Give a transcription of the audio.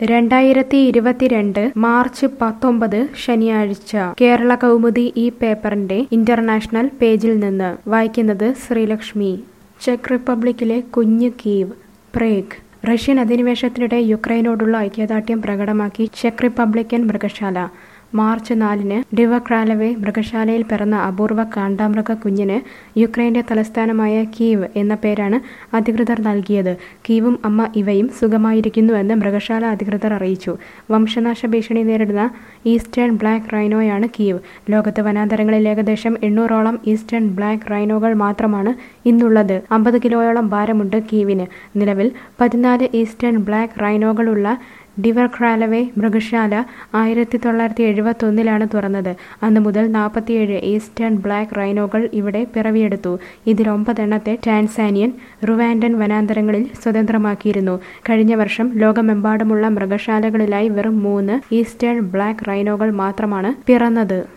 രണ്ടായിരത്തി ഇരുപത്തിരണ്ട് മാർച്ച് പത്തൊമ്പത് ശനിയാഴ്ച കേരള കൗമുദി ഈ പേപ്പറിന്റെ ഇന്റർനാഷണൽ പേജിൽ നിന്ന് വായിക്കുന്നത് ശ്രീലക്ഷ്മി ചെക്ക് റിപ്പബ്ലിക്കിലെ കുഞ്ഞ് കീവ് പ്രേഗ് റഷ്യൻ അധിനിവേശത്തിനിടെ യുക്രൈനോടുള്ള ഐക്യദാർഢ്യം പ്രകടമാക്കി ചെക്ക് റിപ്പബ്ലിക്കൻ മൃഗശാല മാർച്ച് നാലിന് ഡിവക്രാലവെ മൃഗശാലയിൽ പിറന്ന അപൂർവ കാണ്ടാമൃഗ കുഞ്ഞിന് യുക്രൈന്റെ തലസ്ഥാനമായ കീവ് എന്ന പേരാണ് അധികൃതർ നൽകിയത് കീവും അമ്മ ഇവയും സുഖമായിരിക്കുന്നുവെന്ന് മൃഗശാല അധികൃതർ അറിയിച്ചു വംശനാശ ഭീഷണി നേരിടുന്ന ഈസ്റ്റേൺ ബ്ലാക്ക് റൈനോയാണ് കീവ് ലോകത്ത് വനാന്തരങ്ങളിൽ ഏകദേശം എണ്ണൂറോളം ഈസ്റ്റേൺ ബ്ലാക്ക് റൈനോകൾ മാത്രമാണ് ഇന്നുള്ളത് അമ്പത് കിലോയോളം ഭാരമുണ്ട് കീവിന് നിലവിൽ പതിനാല് ഈസ്റ്റേൺ ബ്ലാക്ക് റൈനോകളുള്ള ഡിവർക്രാലവെ മൃഗശാല ആയിരത്തി തൊള്ളായിരത്തി എഴുപത്തി ഒന്നിലാണ് തുറന്നത് അന്നു മുതൽ നാൽപ്പത്തിയേഴ് ഈസ്റ്റേൺ ബ്ലാക്ക് റൈനോകൾ ഇവിടെ പിറവിയെടുത്തു ഇതിൽ ഒമ്പതെണ്ണത്തെ ടാൻസാനിയൻ റുവാൻഡൻ വനാന്തരങ്ങളിൽ സ്വതന്ത്രമാക്കിയിരുന്നു കഴിഞ്ഞ വർഷം ലോകമെമ്പാടുമുള്ള മൃഗശാലകളിലായി വെറും മൂന്ന് ഈസ്റ്റേൺ ബ്ലാക്ക് റൈനോകൾ മാത്രമാണ് പിറന്നത്